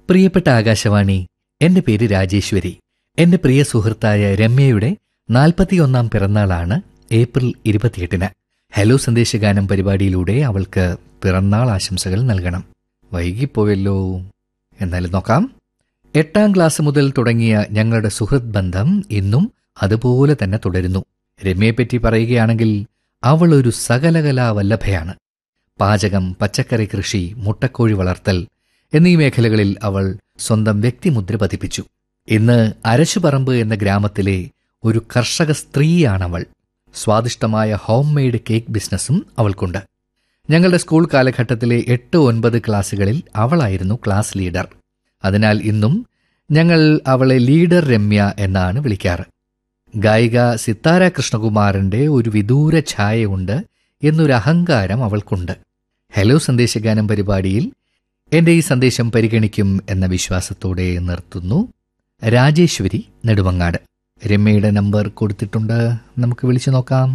പ്രിയപ്പെട്ട ആകാശവാണി എന്റെ പേര് രാജേശ്വരി എന്റെ പ്രിയ സുഹൃത്തായ രമ്യയുടെ നാൽപ്പത്തിയൊന്നാം പിറന്നാളാണ് ഏപ്രിൽ ഇരുപത്തിയെട്ടിന് ഹലോ സന്ദേശഗാനം പരിപാടിയിലൂടെ അവൾക്ക് പിറന്നാൾ ആശംസകൾ നൽകണം വൈകിപ്പോയല്ലോ എന്നാലും നോക്കാം എട്ടാം ക്ലാസ് മുതൽ തുടങ്ങിയ ഞങ്ങളുടെ സുഹൃത്ത് ബന്ധം ഇന്നും അതുപോലെ തന്നെ തുടരുന്നു രമ്യയെപ്പറ്റി പറയുകയാണെങ്കിൽ അവൾ ഒരു സകലകലാ വല്ലഭയാണ് പാചകം പച്ചക്കറി കൃഷി മുട്ടക്കോഴി വളർത്തൽ എന്നീ മേഖലകളിൽ അവൾ സ്വന്തം വ്യക്തിമുദ്ര പതിപ്പിച്ചു ഇന്ന് അരശുപറമ്പ് എന്ന ഗ്രാമത്തിലെ ഒരു കർഷക സ്ത്രീയാണവൾ സ്വാദിഷ്ടമായ ഹോം മെയ്ഡ് കേക്ക് ബിസിനസ്സും അവൾക്കുണ്ട് ഞങ്ങളുടെ സ്കൂൾ കാലഘട്ടത്തിലെ എട്ട് ഒൻപത് ക്ലാസ്സുകളിൽ അവളായിരുന്നു ക്ലാസ് ലീഡർ അതിനാൽ ഇന്നും ഞങ്ങൾ അവളെ ലീഡർ രമ്യ എന്നാണ് വിളിക്കാറ് ഗായിക സിത്താര കൃഷ്ണകുമാറിന്റെ ഒരു വിദൂര ഛായയുണ്ട് എന്നൊരു അഹങ്കാരം അവൾക്കുണ്ട് ഹലോ സന്ദേശഗാനം പരിപാടിയിൽ എന്റെ ഈ സന്ദേശം പരിഗണിക്കും എന്ന വിശ്വാസത്തോടെ നിർത്തുന്നു രാജേശ്വരി നെടുമങ്ങാട് രമ്യയുടെ നമ്പർ കൊടുത്തിട്ടുണ്ട് നമുക്ക് വിളിച്ചു നോക്കാം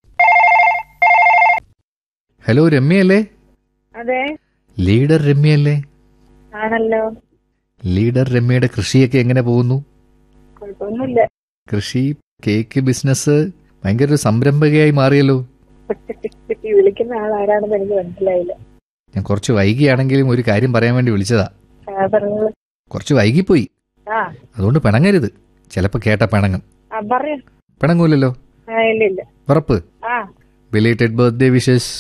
ഹലോ രമ്യയല്ലേ അതെ ലീഡർ രമ്യയല്ലേ ആണല്ലോ ലീഡർ രമ്യയുടെ കൃഷിയൊക്കെ എങ്ങനെ പോകുന്നു കുഴപ്പമൊന്നുമില്ല കൃഷി കേക്ക് ബിസിനസ് ഭയങ്കര ഒരു സംരംഭകയായി മാറിയല്ലോ ഈ വിളിക്കുന്ന ആൾ ആരാണെന്ന് എനിക്ക് മനസ്സിലായില്ല ഞാൻ കുറച്ച് വൈകിയാണെങ്കിലും ഒരു കാര്യം പറയാൻ വേണ്ടി വിളിച്ചതാ ആ പറഞ്ഞോളൂ കുറച്ച് വൈകിപ്പോയി ആ അതുകൊണ്ട് പിണങ്ങരുത് ചിലപ്പോൾ കേട്ട പിണങ്ങും ആ പറയൂ പിണങ്ങൂലല്ലോ ആ ഇല്ല ഇല്ല ഉറപ്പ് ആ ബിലേറ്റഡ് ബർത്ത്ഡേ വിഷസ്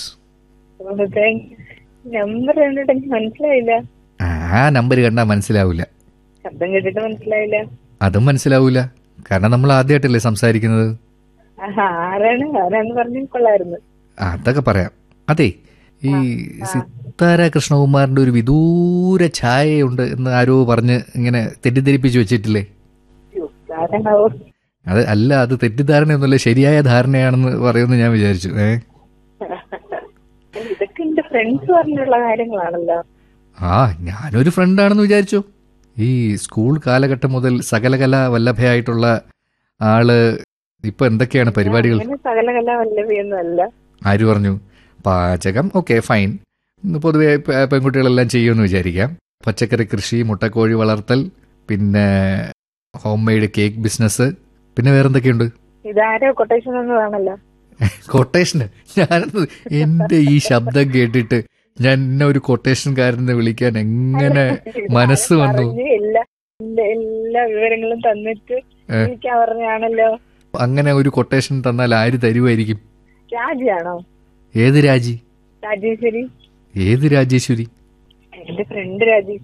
നമ്പർ കണ്ടിട്ട് എനിക്ക് മനസ്സിലായില്ല ആ നമ്പർ കണ്ടാൽ മനസ്സിലാവില്ല ശബ്ദം കേട്ടിട്ട് മനസ്സിലായില്ല അതും മനസ്സിലാവൂല കാരണം നമ്മൾ ആദ്യമായിട്ടല്ലേ സംസാരിക്കുന്നത് ആ, ആരാണ് ആരാന്ന് പറഞ്ഞു കൊള്ളായിരുന്നു ആ, അതൊക്കെ പറയാം അതെ ഈ സിത്താര കൃഷ്ണകുമാറിന്റെ ഒരു വിദൂര ഛായയുണ്ട് എന്ന് ആരോ പറഞ്ഞ് ഇങ്ങനെ തെറ്റിദ്ധരിപ്പിച്ച് വെച്ചിട്ടില്ലേ അയ്യോ, ആരാണാവോ അത് അല്ല അത് തെറ്റിദ്ധാരണയൊന്നുമല്ല ശരിയായ ധാരണയാണെന്ന് പറയുമെന്ന് ഞാൻ വിചാരിച്ചു ഏ ഇതൊക്കെ എന്റെ ഫ്രണ്ട്സ് പറഞ്ഞിട്ടുള്ള കാര്യങ്ങളാണല്ലോ ആ ഞാനൊരു ഫ്രണ്ടാണെന്ന് വിചാരിച്ചു ഈ സ്കൂൾ കാലഘട്ടം മുതൽ സകലകല വല്ലഭയായിട്ടുള്ള ആള് ഇപ്പൊ എന്തൊക്കെയാണ് പരിപാടികൾ അങ്ങനെ സകല കല വല്ലഭിയൊന്നും അല്ല ആര് പറഞ്ഞു പാചകം ഓക്കെ ഫൈൻ ഇന്ന് പൊതുവെ പെ- പെൺകുട്ടികളെല്ലാം ചെയ്യുമെന്ന് വിചാരിക്കാം പച്ചക്കറി കൃഷി മുട്ടക്കോഴി വളർത്തൽ പിന്നെ ഹോം മെയ്ഡ് കേക്ക് ബിസിനസ് പിന്നെ വേറെന്തൊക്കെയുണ്ട് ഇതാരോ കൊട്ടേഷൻ എന്നതാണല്ലോ കൊട്ടേഷന് ഞാനത് എന്റെ ഈ ശബ്ദം കേട്ടിട്ട് ഞാൻ എന്നെ ഒരു കൊട്ടേഷൻകാരനെ വിളിക്കാൻ എങ്ങനെ മനസ്സ് വന്നു പറഞ്ഞ് എല്ലാ എന്റെ എല്ലാ വിവരങ്ങളും തന്നിട്ട് ഏ. വിളിക്കാൻ പറഞ്ഞാണല്ലോ അങ്ങനെ ഒരു കൊട്ടേഷൻ തന്നാൽ ആര് തരുമായിരിക്കും രാജിയാണോ ഏത് രാജി രാജേശ്വരി ഏത് രാജേശ്വരി എന്റെ ഫ്രണ്ട് രാജി